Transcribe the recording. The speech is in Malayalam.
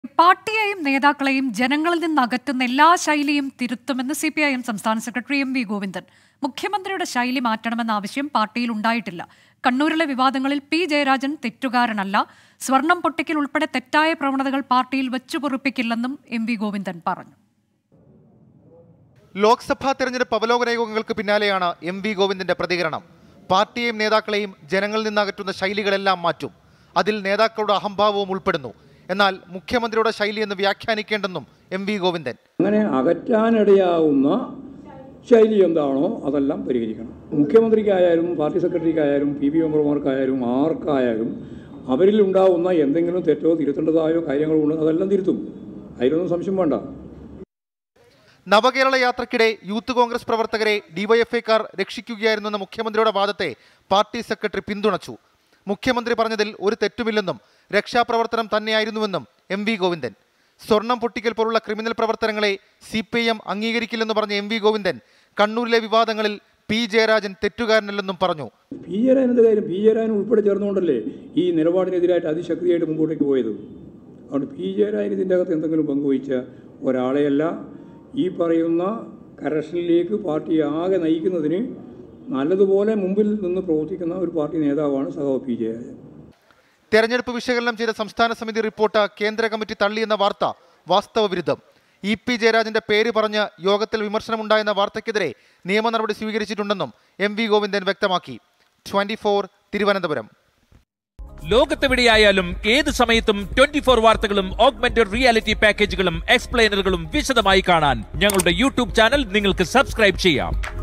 പാർട്ടിയെയും നേതാക്കളെയും ജനങ്ങളിൽ നിന്ന് അകറ്റുന്ന എല്ലാ ശൈലിയും തിരുത്തുമെന്ന് സി പി ഐ എം സംസ്ഥാന സെക്രട്ടറി എം വി ഗോവിന്ദൻ മുഖ്യമന്ത്രിയുടെ ശൈലി മാറ്റണമെന്ന ആവശ്യം പാർട്ടിയിൽ ഉണ്ടായിട്ടില്ല കണ്ണൂരിലെ വിവാദങ്ങളിൽ പി ജയരാജൻ തെറ്റുകാരനല്ല സ്വർണം പൊട്ടിക്കൽ ഉൾപ്പെടെ തെറ്റായ പ്രവണതകൾ പാർട്ടിയിൽ വെച്ചുപൊറുപ്പിക്കില്ലെന്നും എം വി ഗോവിന്ദൻ പറഞ്ഞു ലോക്സഭാ തെരഞ്ഞെടുപ്പ് അവലോകന യോഗങ്ങൾക്ക് പിന്നാലെയാണ് എം വി ഗോവിന്ദന്റെ പ്രതികരണം പാർട്ടിയെയും നേതാക്കളെയും ജനങ്ങളിൽ നിന്ന് അകറ്റുന്ന ശൈലികളെല്ലാം മാറ്റും അതിൽ നേതാക്കളുടെ അഹംഭാവവും ഉൾപ്പെടുന്നു എന്നാൽ മുഖ്യമന്ത്രിയുടെ ശൈലി എന്ന് വ്യാഖ്യാനിക്കേണ്ടെന്നും എം വി ഗോവിന്ദൻ അങ്ങനെ അകറ്റാനിടയാവുന്ന ശൈലി എന്താണോ അതെല്ലാം പരിഹരിക്കണം മുഖ്യമന്ത്രിക്കായാലും പാർട്ടി സെക്രട്ടറിക്കായാലും പി ബി മെമ്പർമാർക്കായാലും ആർക്കായാലും അവരിൽ ഉണ്ടാവുന്ന എന്തെങ്കിലും തെറ്റോ തിരുത്തേണ്ടതായോ കാര്യങ്ങളോ ഉണ്ട് അതെല്ലാം തിരുത്തും അതിലൊന്നും സംശയം വേണ്ട നവകേരള യാത്രക്കിടെ യൂത്ത് കോൺഗ്രസ് പ്രവർത്തകരെ ഡിവൈഎഫ്ഐക്കാർ രക്ഷിക്കുകയായിരുന്നെന്ന മുഖ്യമന്ത്രിയുടെ വാദത്തെ പാർട്ടി സെക്രട്ടറി പിന്തുണച്ചു മുഖ്യമന്ത്രി പറഞ്ഞതിൽ ഒരു തെറ്റുമില്ലെന്നും രക്ഷാപ്രവർത്തനം തന്നെയായിരുന്നുവെന്നും എം വി ഗോവിന്ദൻ സ്വർണം പൊട്ടിക്കൽ പോലുള്ള ക്രിമിനൽ പ്രവർത്തനങ്ങളെ സി പി ഐ എം അംഗീകരിക്കില്ലെന്ന് പറഞ്ഞ എം വി ഗോവിന്ദൻ കണ്ണൂരിലെ വിവാദങ്ങളിൽ പി ജയരാജൻ തെറ്റുകാരനല്ലെന്നും പറഞ്ഞു പി ജയരാജൻ്റെ കാര്യം പി ജയരാജൻ ഉൾപ്പെടെ ചേർന്നുകൊണ്ടല്ലേ ഈ നിലപാടിനെതിരായിട്ട് അതിശക്തിയായിട്ട് മുമ്പോട്ടേക്ക് പോയത് അതുകൊണ്ട് പി ജയരാജൻ ഇതിൻ്റെ അകത്ത് എന്തെങ്കിലും പങ്കുവഹിച്ച ഒരാളെയല്ല ഈ പറയുന്ന കറക്ഷനിലേക്ക് പാർട്ടി ആകെ നയിക്കുന്നതിന് നല്ലതുപോലെ മുമ്പിൽ നിന്ന് പ്രവർത്തിക്കുന്ന ഒരു പാർട്ടി നേതാവാണ് സഹോ പി ജയരാജൻ തെരഞ്ഞെടുപ്പ് വിശകലനം ചെയ്ത സംസ്ഥാന സമിതി റിപ്പോർട്ട് കേന്ദ്ര കമ്മിറ്റി തള്ളിയെന്ന വാർത്ത വാസ്തവ വിരുദ്ധം ഇ പി ജയരാജന്റെ പേര് പറഞ്ഞ് യോഗത്തിൽ വിമർശനമുണ്ടായെന്ന വാർത്തയ്ക്കെതിരെ നിയമ നടപടി സ്വീകരിച്ചിട്ടുണ്ടെന്നും എം വി ഗോവിന്ദൻ വ്യക്തമാക്കി ട്വന്റി തിരുവനന്തപുരം ലോകത്തെവിടെയായാലും ഏത് സമയത്തും ട്വന്റി ഫോർ വാർത്തകളും ഓഗ്മെന്റഡ് റിയാലിറ്റി പാക്കേജുകളും എക്സ്പ്ലെയിനറുകളും വിശദമായി കാണാൻ ഞങ്ങളുടെ യൂട്യൂബ് ചാനൽ നിങ്ങൾക്ക് സബ്സ്ക്രൈബ് ചെയ്യാം